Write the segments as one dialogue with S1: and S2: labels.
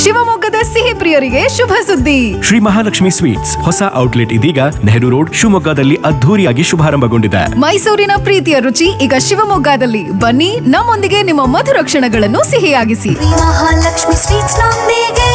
S1: ಶಿವಮೊಗ್ಗದ ಸಿಹಿ ಪ್ರಿಯರಿಗೆ ಶುಭ ಸುದ್ದಿ
S2: ಶ್ರೀ ಮಹಾಲಕ್ಷ್ಮಿ ಸ್ವೀಟ್ಸ್ ಹೊಸ ಔಟ್ಲೆಟ್ ಇದೀಗ ನೆಹರು ರೋಡ್ ಶಿವಮೊಗ್ಗದಲ್ಲಿ ಅದ್ಧೂರಿಯಾಗಿ ಶುಭಾರಂಭಗೊಂಡಿದೆ
S1: ಮೈಸೂರಿನ ಪ್ರೀತಿಯ ರುಚಿ ಈಗ ಶಿವಮೊಗ್ಗದಲ್ಲಿ ಬನ್ನಿ ನಮ್ಮೊಂದಿಗೆ ನಿಮ್ಮ ಮಧುರ ಕ್ಷಣಗಳನ್ನು ಸಿಹಿಯಾಗಿಸಿ
S3: ಮಹಾಲಕ್ಷ್ಮಿ ಸ್ವೀಟ್ಸ್ ನೊಂದಿಗೆ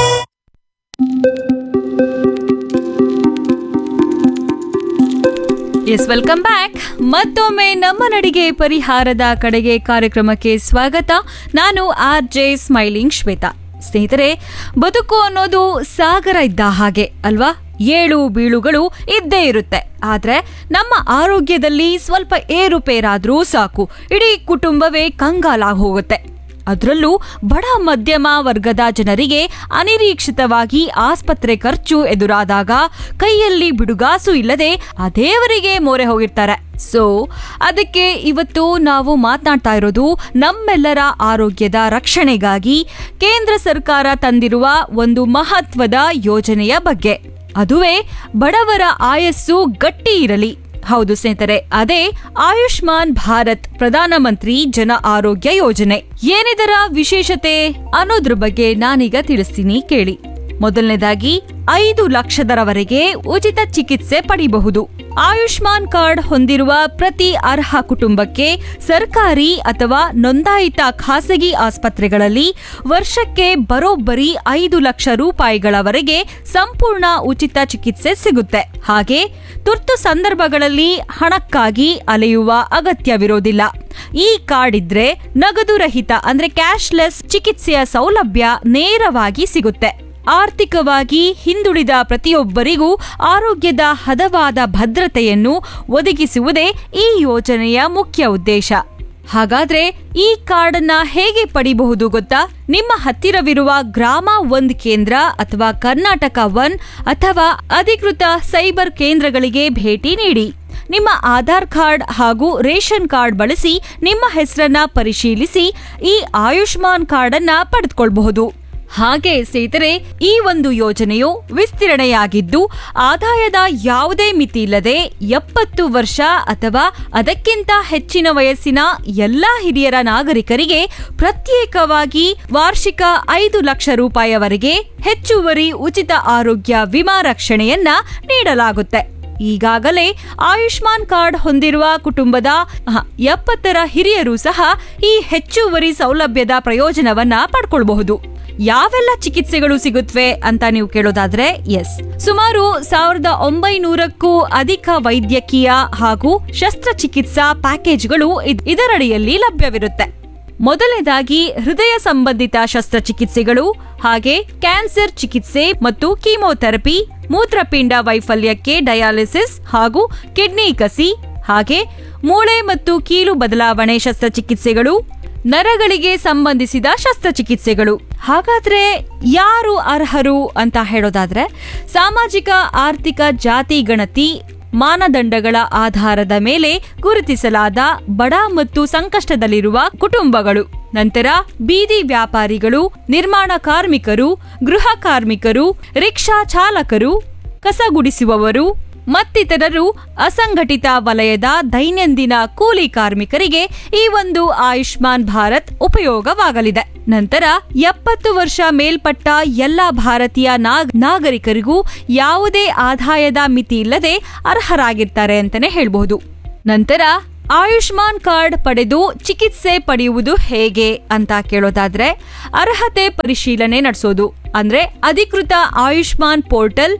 S4: ಎಸ್ ವೆಲ್ಕಮ್ ಬ್ಯಾಕ್ ಮತ್ತೊಮ್ಮೆ ನಮ್ಮ ನಡಿಗೆ ಪರಿಹಾರದ ಕಡೆಗೆ ಕಾರ್ಯಕ್ರಮಕ್ಕೆ ಸ್ವಾಗತ ನಾನು ಆರ್ ಜೆ ಸ್ಮೈಲಿಂಗ್ ಶ್ವೇತಾ ಸ್ನೇಹಿತರೆ ಬದುಕು ಅನ್ನೋದು ಸಾಗರ ಇದ್ದ ಹಾಗೆ ಅಲ್ವಾ ಏಳು ಬೀಳುಗಳು ಇದ್ದೇ ಇರುತ್ತೆ ಆದ್ರೆ ನಮ್ಮ ಆರೋಗ್ಯದಲ್ಲಿ ಸ್ವಲ್ಪ ಏರುಪೇರಾದ್ರೂ ಸಾಕು ಇಡೀ ಕುಟುಂಬವೇ ಕಂಗಾಲಾಗಿ ಹೋಗುತ್ತೆ ಅದರಲ್ಲೂ ಬಡ ಮಧ್ಯಮ ವರ್ಗದ ಜನರಿಗೆ ಅನಿರೀಕ್ಷಿತವಾಗಿ ಆಸ್ಪತ್ರೆ ಖರ್ಚು ಎದುರಾದಾಗ ಕೈಯಲ್ಲಿ ಬಿಡುಗಾಸು ಇಲ್ಲದೆ ಆ ದೇವರಿಗೆ ಮೊರೆ ಹೋಗಿರ್ತಾರೆ ಸೊ ಅದಕ್ಕೆ ಇವತ್ತು ನಾವು ಮಾತನಾಡ್ತಾ ಇರೋದು ನಮ್ಮೆಲ್ಲರ ಆರೋಗ್ಯದ ರಕ್ಷಣೆಗಾಗಿ ಕೇಂದ್ರ ಸರ್ಕಾರ ತಂದಿರುವ ಒಂದು ಮಹತ್ವದ ಯೋಜನೆಯ ಬಗ್ಗೆ ಅದುವೇ ಬಡವರ ಆಯಸ್ಸು ಗಟ್ಟಿ ಇರಲಿ ಹೌದು ಸ್ನೇಹಿತರೆ ಅದೇ ಆಯುಷ್ಮಾನ್ ಭಾರತ್ ಪ್ರಧಾನಮಂತ್ರಿ ಜನ ಆರೋಗ್ಯ ಯೋಜನೆ ಏನಿದರ ವಿಶೇಷತೆ ಅನ್ನೋದ್ರ ಬಗ್ಗೆ ನಾನೀಗ ತಿಳಿಸ್ತೀನಿ ಕೇಳಿ ಮೊದಲನೇದಾಗಿ ಐದು ಲಕ್ಷದರವರೆಗೆ ಉಚಿತ ಚಿಕಿತ್ಸೆ ಪಡಿಬಹುದು ಆಯುಷ್ಮಾನ್ ಕಾರ್ಡ್ ಹೊಂದಿರುವ ಪ್ರತಿ ಅರ್ಹ ಕುಟುಂಬಕ್ಕೆ ಸರ್ಕಾರಿ ಅಥವಾ ನೋಂದಾಯಿತ ಖಾಸಗಿ ಆಸ್ಪತ್ರೆಗಳಲ್ಲಿ ವರ್ಷಕ್ಕೆ ಬರೋಬ್ಬರಿ ಐದು ಲಕ್ಷ ರೂಪಾಯಿಗಳವರೆಗೆ ಸಂಪೂರ್ಣ ಉಚಿತ ಚಿಕಿತ್ಸೆ ಸಿಗುತ್ತೆ ಹಾಗೆ ತುರ್ತು ಸಂದರ್ಭಗಳಲ್ಲಿ ಹಣಕ್ಕಾಗಿ ಅಲೆಯುವ ಅಗತ್ಯವಿರೋದಿಲ್ಲ ಈ ಕಾರ್ಡ್ ಇದ್ರೆ ನಗದು ರಹಿತ ಅಂದ್ರೆ ಕ್ಯಾಶ್ಲೆಸ್ ಚಿಕಿತ್ಸೆಯ ಸೌಲಭ್ಯ ನೇರವಾಗಿ ಸಿಗುತ್ತೆ ಆರ್ಥಿಕವಾಗಿ ಹಿಂದುಳಿದ ಪ್ರತಿಯೊಬ್ಬರಿಗೂ ಆರೋಗ್ಯದ ಹದವಾದ ಭದ್ರತೆಯನ್ನು ಒದಗಿಸುವುದೇ ಈ ಯೋಜನೆಯ ಮುಖ್ಯ ಉದ್ದೇಶ ಹಾಗಾದ್ರೆ ಈ ಕಾರ್ಡನ್ನ ಹೇಗೆ ಪಡಿಬಹುದು ಗೊತ್ತಾ ನಿಮ್ಮ ಹತ್ತಿರವಿರುವ ಗ್ರಾಮ ಒಂದ್ ಕೇಂದ್ರ ಅಥವಾ ಕರ್ನಾಟಕ ಒನ್ ಅಥವಾ ಅಧಿಕೃತ ಸೈಬರ್ ಕೇಂದ್ರಗಳಿಗೆ ಭೇಟಿ ನೀಡಿ ನಿಮ್ಮ ಆಧಾರ್ ಕಾರ್ಡ್ ಹಾಗೂ ರೇಷನ್ ಕಾರ್ಡ್ ಬಳಸಿ ನಿಮ್ಮ ಹೆಸರನ್ನ ಪರಿಶೀಲಿಸಿ ಈ ಆಯುಷ್ಮಾನ್ ಕಾರ್ಡ್ ಅನ್ನ ಪಡೆದುಕೊಳ್ಳಬಹುದು ಹಾಗೆ ಸ್ನೇಹಿತರೆ ಈ ಒಂದು ಯೋಜನೆಯು ವಿಸ್ತರಣೆಯಾಗಿದ್ದು ಆದಾಯದ ಯಾವುದೇ ಮಿತಿ ಇಲ್ಲದೆ ಎಪ್ಪತ್ತು ವರ್ಷ ಅಥವಾ ಅದಕ್ಕಿಂತ ಹೆಚ್ಚಿನ ವಯಸ್ಸಿನ ಎಲ್ಲಾ ಹಿರಿಯರ ನಾಗರಿಕರಿಗೆ ಪ್ರತ್ಯೇಕವಾಗಿ ವಾರ್ಷಿಕ ಐದು ಲಕ್ಷ ರೂಪಾಯಿವರೆಗೆ ಹೆಚ್ಚುವರಿ ಉಚಿತ ಆರೋಗ್ಯ ವಿಮಾ ರಕ್ಷಣೆಯನ್ನ ನೀಡಲಾಗುತ್ತೆ ಈಗಾಗಲೇ ಆಯುಷ್ಮಾನ್ ಕಾರ್ಡ್ ಹೊಂದಿರುವ ಕುಟುಂಬದ ಆಹ್, ಎಪ್ಪತ್ತರ ಹಿರಿಯರು ಸಹ ಈ ಹೆಚ್ಚುವರಿ ಸೌಲಭ್ಯದ ಪ್ರಯೋಜನವನ್ನ ಪಡ್ಕೊಳ್ಬಹುದು ಯಾವೆಲ್ಲ ಚಿಕಿತ್ಸೆಗಳು ಸಿಗುತ್ತವೆ ಅಂತ ನೀವು ಕೇಳೋದಾದ್ರೆ ಎಸ್ ಸುಮಾರು ಸಾವಿರದ ಒಂಬೈನೂರಕ್ಕೂ ಅಧಿಕ ವೈದ್ಯಕೀಯ ಹಾಗೂ ಶಸ್ತ್ರಚಿಕಿತ್ಸಾ ಪ್ಯಾಕೇಜ್ಗಳು ಇದ್- ಇದರಡಿಯಲ್ಲಿ ಲಭ್ಯವಿರುತ್ತೆ ಮೊದಲನೇದಾಗಿ ಹೃದಯ ಸಂಬಂಧಿತ ಶಸ್ತ್ರಚಿಕಿತ್ಸೆಗಳು ಹಾಗೆ ಕ್ಯಾನ್ಸರ್ ಚಿಕಿತ್ಸೆ ಮತ್ತು ಕೀಮೋಥೆರಪಿ ಮೂತ್ರಪಿಂಡ ವೈಫಲ್ಯಕ್ಕೆ ಡಯಾಲಿಸಿಸ್ ಹಾಗೂ ಕಿಡ್ನಿ ಕಸಿ ಹಾಗೆ ಮೂಳೆ ಮತ್ತು ಕೀಲು ಬದಲಾವಣೆ ಶಸ್ತ್ರಚಿಕಿತ್ಸೆಗಳು ನರಗಳಿಗೆ ಸಂಬಂಧಿಸಿದ ಶಸ್ತ್ರಚಿಕಿತ್ಸೆಗಳು ಹಾಗಾದ್ರೆ ಯಾರು ಅರ್ಹರು ಅಂತ ಹೇಳೋದಾದ್ರೆ ಸಾಮಾಜಿಕ ಆರ್ಥಿಕ ಜಾತಿ ಗಣತಿ ಮಾನದಂಡಗಳ ಆಧಾರದ ಮೇಲೆ ಗುರುತಿಸಲಾದ ಬಡ ಮತ್ತು ಸಂಕಷ್ಟದಲ್ಲಿರುವ ಕುಟುಂಬಗಳು ನಂತರ ಬೀದಿ ವ್ಯಾಪಾರಿಗಳು ನಿರ್ಮಾಣ ಕಾರ್ಮಿಕರು ಗೃಹ ಕಾರ್ಮಿಕರು ರಿಕ್ಷಾ ಚಾಲಕರು ಕಸಗುಡಿಸುವವರು ಮತ್ತಿತರರು ಅಸಂಘಟಿತ ವಲಯದ ದೈನಂದಿನ ಕೂಲಿ ಕಾರ್ಮಿಕರಿಗೆ ಈ ಒಂದು ಆಯುಷ್ಮಾನ್ ಭಾರತ್ ಉಪಯೋಗವಾಗಲಿದೆ ನಂತರ ಎಪ್ಪತ್ತು ವರ್ಷ ಮೇಲ್ಪಟ್ಟ ಎಲ್ಲ ಭಾರತೀಯ ನಾಗ್- ನಾಗರಿಕರಿಗೂ ಯಾವುದೇ ಆದಾಯದ ಮಿತಿ ಇಲ್ಲದೆ ಅರ್ಹರಾಗಿರ್ತಾರೆ ಅಂತಾನೆ ಹೇಳ್ಬಹುದು ನಂತರ ಆಯುಷ್ಮಾನ್ ಕಾರ್ಡ್ ಪಡೆದು ಚಿಕಿತ್ಸೆ ಪಡೆಯುವುದು ಹೇಗೆ ಅಂತ ಕೇಳೋದಾದ್ರೆ ಅರ್ಹತೆ ಪರಿಶೀಲನೆ ನಡೆಸೋದು ಅಂದ್ರೆ ಅಧಿಕೃತ Ayushman portal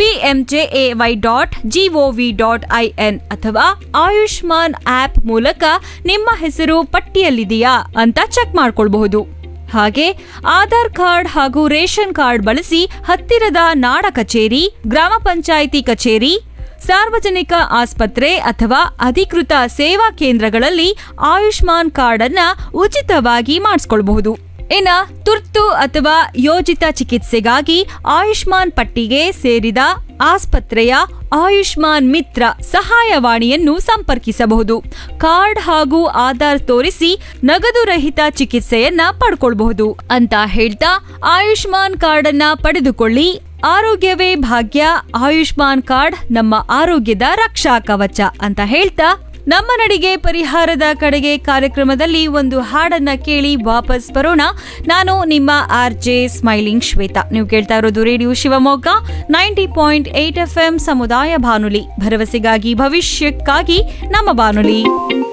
S4: PMJAY dot GOV dot IN ಅಥವಾ ಆಯುಷ್ಮಾನ್ ಆಪ್ ಮೂಲಕ ನಿಮ್ಮ ಹೆಸರು ಪಟ್ಟಿಯಲ್ಲಿದೆಯಾ ಅಂತ ಚೆಕ್ ಮಾಡ್ಕೊಳ್ಬಹುದು ಹಾಗೆ ಆಧಾರ್ ಕಾರ್ಡ್ ಹಾಗೂ ರೇಷನ್ ಕಾರ್ಡ್ ಬಳಸಿ ಹತ್ತಿರದ ನಾಡ ಕಚೇರಿ ಗ್ರಾಮ ಪಂಚಾಯಿತಿ ಕಚೇರಿ ಸಾರ್ವಜನಿಕ ಆಸ್ಪತ್ರೆ ಅಥವಾ ಅಧಿಕೃತ ಸೇವಾ ಕೇಂದ್ರಗಳಲ್ಲಿ ಆಯುಷ್ಮಾನ್ ಕಾರ್ಡ್ ಅನ್ನ ಉಚಿತವಾಗಿ ಮಾಡಿಸ್ಕೊಳ್ಬಹುದು ಇನ್ನ ತುರ್ತು ಅಥವಾ ಯೋಜಿತ ಚಿಕಿತ್ಸೆಗಾಗಿ ಆಯುಷ್ಮಾನ್ ಪಟ್ಟಿಗೆ ಸೇರಿದ ಆಸ್ಪತ್ರೆಯ ಆಯುಷ್ಮಾನ್ ಮಿತ್ರ ಸಹಾಯವಾಣಿಯನ್ನು ಸಂಪರ್ಕಿಸಬಹುದು ಕಾರ್ಡ್ ಹಾಗೂ ಆಧಾರ್ ತೋರಿಸಿ ನಗದು ರಹಿತ ಚಿಕಿತ್ಸೆಯನ್ನ ಪಡ್ಕೊಳ್ಬಹುದು ಅಂತ ಹೇಳ್ತಾ ಆಯುಷ್ಮಾನ್ ಕಾರ್ಡ್ ಅನ್ನ ಪಡೆದುಕೊಳ್ಳಿ ಆರೋಗ್ಯವೇ ಭಾಗ್ಯ ಆಯುಷ್ಮಾನ್ ಕಾರ್ಡ್ ನಮ್ಮ ಆರೋಗ್ಯದ ರಕ್ಷಾ ಕವಚ ಅಂತ ಹೇಳ್ತಾ ನಮ್ಮ ನಡಿಗೆ ಪರಿಹಾರದ ಕಡೆಗೆ ಕಾರ್ಯಕ್ರಮದಲ್ಲಿ ಒಂದು ಹಾಡನ್ನ ಕೇಳಿ ವಾಪಸ್ ಬರೋಣ ನಾನು ನಿಮ್ಮ ಆರ್ ಜೆ ಸ್ಮೈಲಿಂಗ್ ಶ್ವೇತಾ ನೀವು ಕೇಳ್ತಾ ಇರೋದು radio Shivamogga ninety point eight F M ಸಮುದಾಯ ಬಾನುಲಿ ಭರವಸೆಗಾಗಿ ಭವಿಷ್ಯಕ್ಕಾಗಿ ನಮ್ಮ ಬಾನುಲಿ